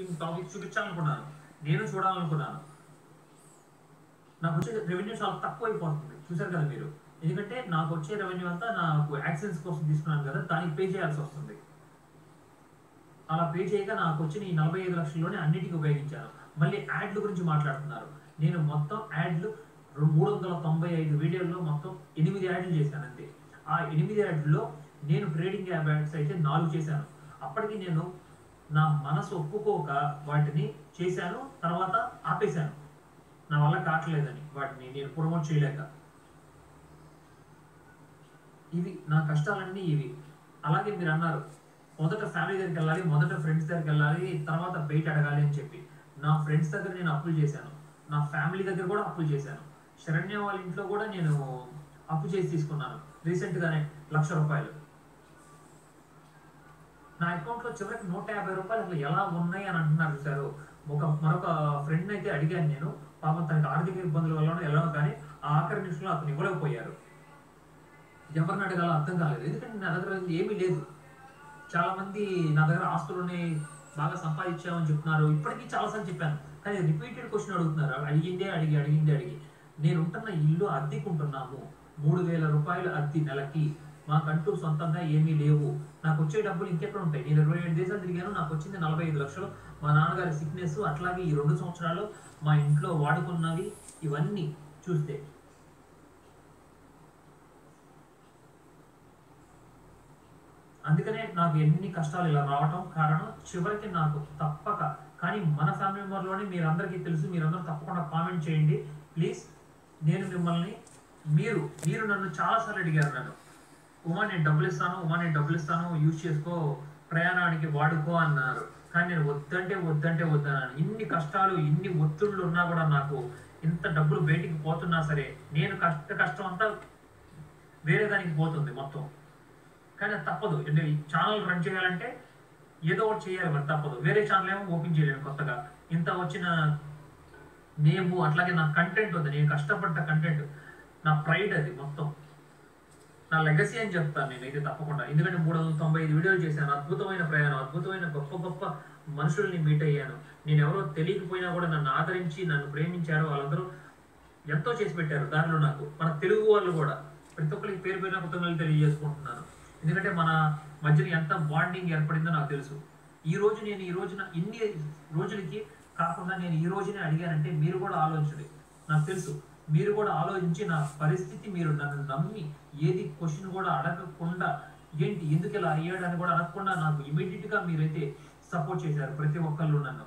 Interesting topic చూపించాలనుకున్నాను నేను చూడాలనుకున్నాను నాకు వచ్చే రెవెన్యూ చాలా తక్కువ అయిపోతుంది చూసారు కదా మీరు ఎందుకంటే నాకు వచ్చే రెవెన్యూ అంతా నాకు యాక్సెన్స్ కోసం తీసుకున్నాను కదా దానికి పే చేయాల్సి వస్తుంది అలా పే చేయగా నాకు వచ్చిన ఈ నలభై ఐదు లక్షల్లోనే అన్నిటికీ ఉపయోగించాను మళ్ళీ యాడ్ల గురించి మాట్లాడుతున్నారు నేను మొత్తం యాడ్లు రెండు- మూడు వందల తొంభై ఐదు వీడియోల్లో మొత్తం ఎనిమిది యాడ్లు చేశాను అంతే ఆ ఎనిమిది యాడ్లలో నేను ట్రేడింగ్ యాప్ యాడ్స్ అయితే నాలుగు చేశాను అప్పటికి నేను నా మనసు ఒప్పుకోక వాటిని చేశాను తర్వాత ఆపేశాను నా వల్ల కావట్లేదని వాటిని నేను ప్రమోట్ చేయలేక ఇవి నా కష్టాలన్నీ ఇవి అలాగే మీరు అన్నారు మొదట ఫ్యామిలీ దగ్గరికి వెళ్ళాలి మొదట ఫ్రెండ్స్ దగ్గరికి వెళ్ళాలి తర్వాత బయట అడగాలి అని చెప్పి నా ఫ్రెండ్స్ దగ్గర నేను అప్పులు చేశాను నా ఫ్యామిలీ దగ్గర కూడా అప్పులు చేశాను శరణ్య వాళ్ళ ఇంట్లో కూడా నేను అప్పు చేసి తీసుకున్నాను రీసెంట్ గానే లక్ష రూపాయలు నా అకౌంట్ లో చివరికి నూట యాభై రూపాయలు అసలు ఎలా ఉన్నాయి అని అంటున్నారు చూసారు ఒక మరొక ఫ్రెండ్ అయితే అడిగాను నేను పాపం తనకి ఆర్థిక ఇబ్బందుల వల్ల ఎలా కానీ ఆ ఆఖరి నిమిషంలో అతను ఇవ్వలేకపోయారు ఎవరిని అడగాలో అర్థం కాలేదు ఎందుకంటే నా దగ్గర ఏమీ లేదు చాలా మంది నా దగ్గర ఆస్తులని బాగా సంపాదించామని చెప్తున్నారు ఇప్పటికీ చాలాసార్లు చెప్పాను కానీ రిపీటెడ్ క్వశ్చన్ అడుగుతున్నారు అడిగిందే అడిగి అడిగిందే అడిగి నేను ఉంటున్న ఇల్లు అద్దెకుంటున్నాము మూడు వేల రూపాయలు అద్దె నెలకి మాకంటూ సొంతంగా ఏమీ లేవు నాకు వచ్చే డబ్బులు ఇంకెక్కడ ఉంటాయి నేను ఇరవై ఏడు దేశాలు తిరిగాను నాకు వచ్చింది నలభై ఐదు లక్షలు మా నాన్నగారి సిక్నెస్ అట్లాగే ఈ రెండు సంవత్సరాలు మా ఇంట్లో వాడుకున్నవి ఇవన్నీ చూస్తే అందుకనే నాకు ఎన్ని కష్టాలు ఇలా రావటం కారణం చివరికి నాకు తప్పక కానీ మన ఫ్యామిలీ మెంబర్లోనే మీరందరికీ తెలుసు మీరందరూ తప్పకుండా కామెంట్ చేయండి ప్లీజ్ నేను మిమ్మల్ని మీరు మీరు నన్ను చాలాసార్లు అడిగారు నన్ను ఉమా నేను డబ్బులు ఇస్తాను ఉమా నేను డబ్బులు ఇస్తాను యూజ్ చేసుకో ప్రయాణానికి వాడుకో అన్నారు కానీ నేను వద్దంటే వద్దంటే వద్దన్నాను ఇన్ని కష్టాలు ఇన్ని ఒత్తిళ్ళు ఉన్నా కూడా నాకు ఇంత డబ్బులు బయటికి పోతున్నా సరే నేను కష్ట కష్టం అంతా వేరే దానికి పోతుంది మొత్తం కానీ అది తప్పదు అంటే ఈ ఛానల్ రన్ చేయాలంటే ఏదో ఒకటి చేయాలి మరి తప్పదు వేరే ఛానల్ ఏమో ఓపెన్ చేయలేను కొత్తగా ఇంత వచ్చిన నేము అట్లాగే నా కంటెంట్ ఉంది నేను కష్టపడ్డ కంటెంట్ నా ప్రైడ్ అది మొత్తం నా లెగసీ అని చెప్తాను నేను ఇది తప్పకుండా ఎందుకంటే మూడు వందల తొంభై ఐదు వీడియోలు చేశాను అద్భుతమైన ప్రయాణం అద్భుతమైన గొప్ప గొప్ప మనుషుల్ని మీట్ అయ్యాను నేను ఎవరో తెలియకపోయినా కూడా నన్ను ఆదరించి నన్ను ప్రేమించారు వాళ్ళందరూ ఎంతో చేసి పెట్టారు దానిలో నాకు మన తెలుగు వాళ్ళు కూడా ప్రతి ఒక్కరికి పేరు పేరున కృతజ్ఞతలు తెలియజేసుకుంటున్నాను ఎందుకంటే మన మధ్యన ఎంత బాండింగ్ ఏర్పడిందో నాకు తెలుసు ఈ రోజు నేను ఈ రోజున ఇన్ని రోజులకి కాకుండా నేను ఈ రోజునే అడిగానంటే మీరు కూడా ఆలోచించండి నాకు తెలుసు మీరు కూడా ఆలోచించి నా పరిస్థితి మీరు నన్ను నమ్మి ఏది క్వశ్చన్ కూడా అడగకుండా ఏంటి ఎందుకు ఇలా అయ్యాడు అని కూడా అడగకుండా నాకు ఇమీడియట్ గా మీరైతే సపోర్ట్ చేశారు ప్రతి ఒక్కళ్ళు నన్ను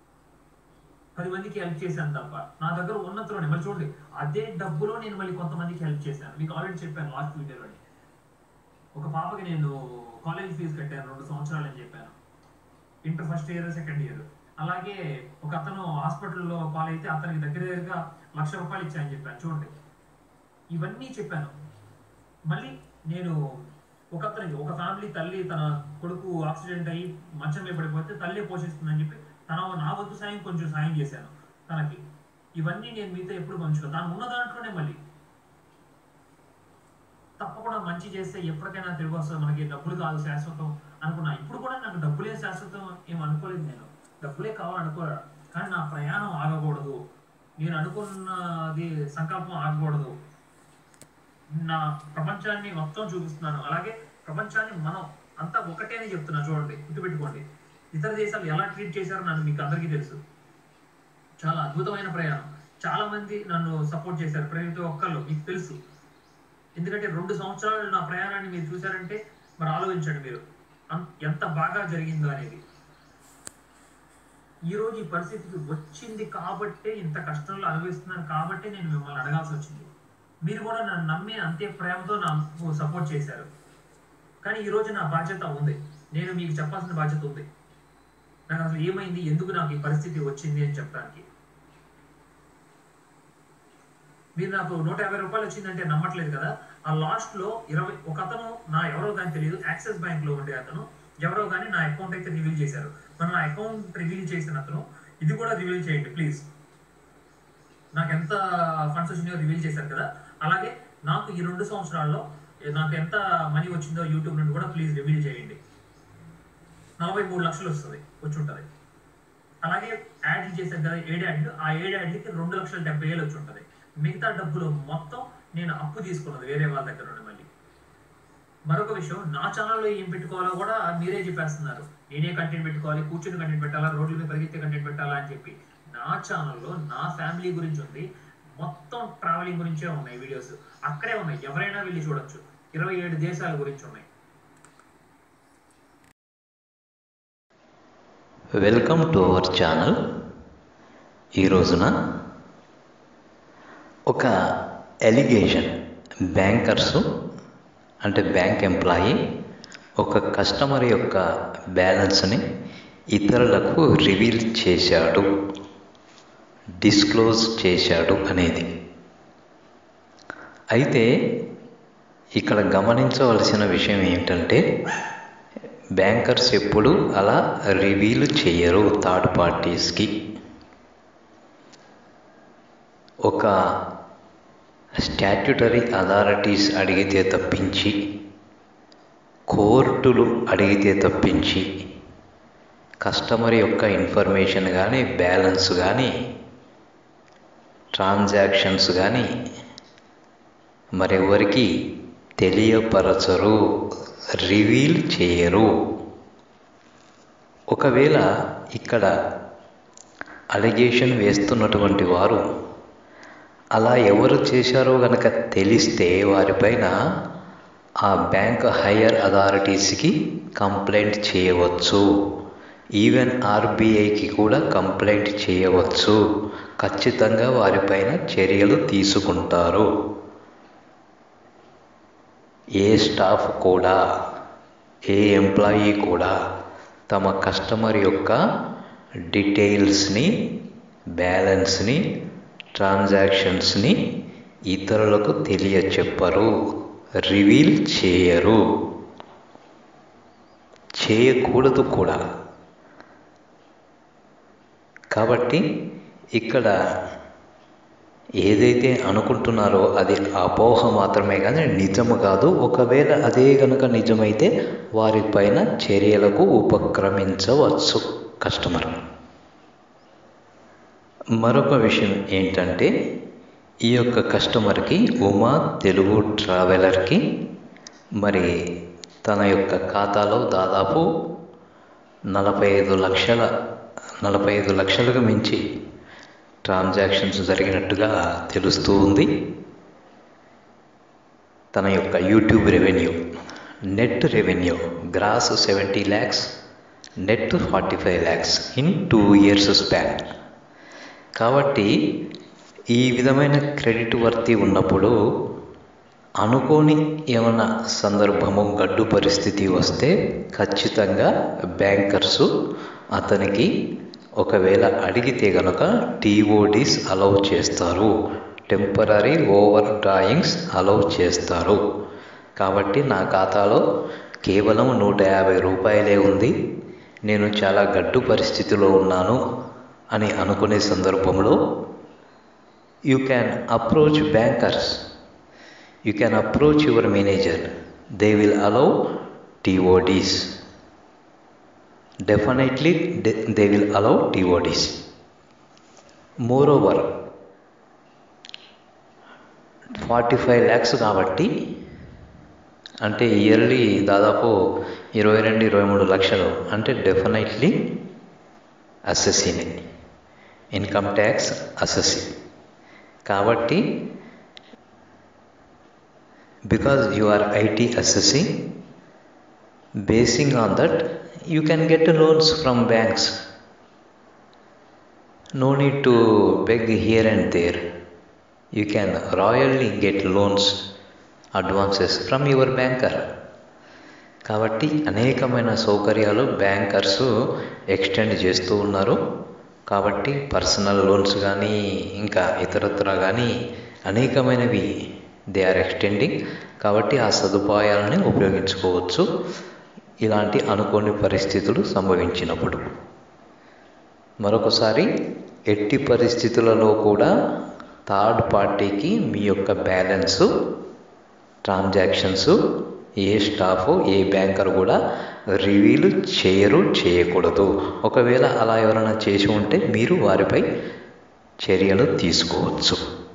పది మందికి హెల్ప్ చేశాను తప్ప నా దగ్గర ఉన్నంతలోనే మళ్ళీ చూడండి అదే డబ్బులో నేను మళ్ళీ కొంతమందికి హెల్ప్ చేశాను మీకు ఆల్రెడీ చెప్పాను లాస్ట్ వీడియోలోని ఒక పాపకి నేను కాలేజ్ ఫీజు కట్టాను రెండు సంవత్సరాలు అని చెప్పాను inter first year second year అలాగే ఒక అతను హాస్పిటల్లో పాలైతే అతనికి దగ్గర దగ్గరగా లక్ష రూపాయలు ఇచ్చాయని చెప్పాను చూడండి ఇవన్నీ చెప్పాను మళ్ళీ నేను ఒక అతనికి ఒక ఫ్యామిలీ తల్లి తన కొడుకు యాక్సిడెంట్ అయ్యి మంచం మీద పడిపోతే తల్లి పోషిస్తుందని చెప్పి తన నా వంతు సాయం కొంచెం సాయం చేశాను తనకి ఇవన్నీ నేను మీతో ఎప్పుడు పంచుకో తాను ఉన్న దాంట్లోనే మళ్ళీ తప్పకుండా మంచి చేస్తే ఎప్పటికైనా తిరిగి వస్తుంది మనకి డబ్బులు కాదు శాశ్వతం అనుకున్నా ఇప్పుడు కూడా నాకు డబ్బులే శాశ్వతం ఏం అనుకోలేదు నేను డబ్బులే కావాలనుకోరా కానీ నా ప్రయాణం ఆగకూడదు నేను అనుకున్నది సంకల్పం ఆగకూడదు నా ప్రపంచాన్ని మొత్తం చూపిస్తున్నాను అలాగే ప్రపంచాన్ని మనం అంతా ఒకటే అని చెప్తున్నా చూడండి గుర్తుపెట్టుకోండి ఇతర దేశాలు ఎలా ట్రీట్ చేశారో నన్ను మీకు అందరికీ తెలుసు చాలా అద్భుతమైన ప్రయాణం చాలా మంది నన్ను సపోర్ట్ చేశారు ప్రతి ఒక్కళ్ళు మీకు తెలుసు ఎందుకంటే రెండు సంవత్సరాలు నా ప్రయాణాన్ని మీరు చూసారంటే మరి ఆలోచించండి మీరు అం- ఎంత బాగా జరిగిందో అనేది ఈ రోజు ఈ పరిస్థితికి వచ్చింది కాబట్టే ఇంత కష్టంలో అనుభవిస్తున్నాను కాబట్టే నేను మిమ్మల్ని అడగాల్సి వచ్చింది మీరు కూడా నన్ను నమ్మి అంతే ప్రేమతో నాకు సపోర్ట్ చేశారు కానీ ఈ రోజు నా బాధ్యత ఉంది నేను మీకు చెప్పాల్సిన బాధ్యత ఉంది నాకు అసలు ఏమైంది ఎందుకు నాకు ఈ పరిస్థితి వచ్చింది అని చెప్పడానికి మీరు నాకు నూట యాభై రూపాయలు వచ్చిందంటే నమ్మట్లేదు కదా ఆ లాస్ట్ లో ఇరవై ఒక అతను నా ఎవరో కానీ తెలియదు యాక్సిస్ బ్యాంక్ లో ఉండే అతను ఎవరో కానీ నా అకౌంట్ అయితే రివీల్ చేశారు మరి నా అకౌంట్ రివీల్ చేసిన అతను ఇది కూడా రివీల్ చేయండి ప్లీజ్ నాకు ఎంత ఫండ్స్ వచ్చినాయో రివీల్ చేశారు కదా అలాగే నాకు ఈ రెండు సంవత్సరాల్లో నాకు ఎంత మనీ వచ్చిందో యూట్యూబ్ నుండి కూడా ప్లీజ్ రివీల్ చేయండి నలభై మూడు లక్షలు వస్తుంది వచ్చి ఉంటుంది అలాగే యాడ్లు చేశారు కదా ఏడు యాడ్లు ఆ ఏడు యాడ్లకి రెండు లక్షల డెబ్బై వేలు వచ్చి ఉంటుంది మిగతా డబ్బులు మొత్తం నేను అప్పు తీసుకున్నది వేరే వాళ్ళ దగ్గర నుండి మళ్ళీ మరొక విషయం నా ఛానల్లో ఏం పెట్టుకోవాలో కూడా మీరే చెప్పేస్తున్నారు నేనే కంటెంట్ పెట్టుకోవాలి కూర్చుని కంటెంట్ పెట్టాలా రోడ్ల మీద పరిగెత్తే కంటెంట్ పెట్టాలా అని చెప్పి నా ఛానల్లో నా ఫ్యామిలీ గురించి ఉంది మొత్తం ట్రావెలింగ్ గురించే ఉన్నాయి వీడియోస్ అక్కడే ఉన్నాయి ఎవరైనా వెళ్ళి చూడొచ్చు ఇరవై ఏడు దేశాల గురించి ఉన్నాయి వెల్కమ్ టు అవర్ ఛానల్ ఈ రోజున ఒక ఎలిగేషన్ బ్యాంకర్స్ అంటే బ్యాంక్ ఎంప్లాయీ ఒక కస్టమర్ యొక్క బ్యాలెన్స్ని ఇతరులకు రివీల్ చేశాడు డిస్క్లోజ్ చేశాడు అనేది అయితే ఇక్కడ గమనించవలసిన విషయం ఏమిటంటే బ్యాంకర్స్ ఎప్పుడు అలా రివీల్ చేయరు థర్డ్ పార్టీస్కి ఒక స్టాట్యుటరీ అథారిటీస్ అడిగితే తప్పించి కోర్టులు అడిగితే తప్పించి కస్టమర్ యొక్క ఇన్ఫర్మేషన్ కానీ బ్యాలెన్స్ కానీ ట్రాన్సాక్షన్స్ కానీ మరెవరికి తెలియపరచరు రివీల్ చేయరు ఒకవేళ ఇక్కడ అలిగేషన్ వేస్తున్నటువంటి వారు అలా ఎవరు చేశారో కనుక తెలిస్తే వారిపైన ఆ బ్యాంక్ హయ్యర్ అథారిటీస్కి కంప్లైంట్ చేయవచ్చు ఈవెన్ ఆర్బీఐకి కూడా కంప్లైంట్ చేయవచ్చు ఖచ్చితంగా వారిపైన చర్యలు తీసుకుంటారు ఏ స్టాఫ్ కూడా ఏ ఎంప్లాయీ కూడా తమ కస్టమర్ యొక్క డీటెయిల్స్ని బ్యాలెన్స్ని ట్రాన్సాక్షన్స్ని ఇతరులకు తెలియచెప్పరు రివీల్ చేయరు చేయకూడదు కూడా కాబట్టి ఇక్కడ ఏదైతే అనుకుంటున్నారో అది అపోహ మాత్రమే కానీ నిజము కాదు ఒకవేళ అదే కనుక నిజమైతే వారిపైన చర్యలకు ఉపక్రమించవచ్చు కస్టమర్ మరొక విషయం ఏంటంటే ఈ యొక్క కస్టమర్కి ఉమా తెలుగు ట్రావెలర్కి మరి తన యొక్క ఖాతాలో దాదాపు నలభై ఐదు లక్షల నలభై ఐదు లక్షలకు మించి ట్రాన్సాక్షన్స్ జరిగినట్టుగా తెలుస్తూ ఉంది తన యొక్క YouTube revenue net revenue gross seventy lakhs net forty five lakhs in two years span కాబట్టి ఈ విధమైన క్రెడిట్ వర్తి ఉన్నప్పుడు అనుకోని ఏమైనా సందర్భము గడ్డు పరిస్థితి వస్తే ఖచ్చితంగా బ్యాంకర్సు అతనికి ఒకవేళ అడిగితే కనుక టీఓడీస్ అలౌ చేస్తారు టెంపరీ ఓవర్ డ్రాయింగ్స్ అలౌ చేస్తారు కాబట్టి నా ఖాతాలో కేవలం నూట యాభై రూపాయలే ఉంది నేను చాలా గడ్డు పరిస్థితిలో ఉన్నాను అని అనుకునే సందర్భంలో you can approach bankers you can approach your manager they will allow TODs definitely they will allow TODs more over forty five lakhs కాబట్టి అంటే ఇయర్లీ దాదాపు ఇరవై రెండు ఇరవై మూడు లక్షలు అంటే డెఫినెట్లీ అసెసీనే ఇన్కమ్ ట్యాక్స్ అసెసీ కాబట్టి because you are IT assessee basing on that you can get loans from banks. No need to beg here and there. You can royally get loans, advances from your banker. కాబట్టి అనేకమైన సౌకర్యాలు bankers extend చేస్తూ ఉన్నారు కాబట్టి personal loans కానీ ఇంకా ఇతరత్ర కానీ అనేకమైనవి దే ఆర్ ఎక్స్టెండింగ్ కాబట్టి ఆ సదుపాయాలని ఉపయోగించుకోవచ్చు ఇలాంటి అనుకోని పరిస్థితులు సంభవించినప్పుడు మరొకసారి ఎట్టి పరిస్థితులలో కూడా థర్డ్ పార్టీకి మీ యొక్క బ్యాలెన్సు ట్రాన్సాక్షన్స్ ఏ స్టాఫ్ ఏ బ్యాంకర్ కూడా రివీల్ చేయరు చేయకూడదు ఒకవేళ అలా ఎవరైనా చేసి ఉంటే మీరు వారిపై చర్యలు తీసుకోవచ్చు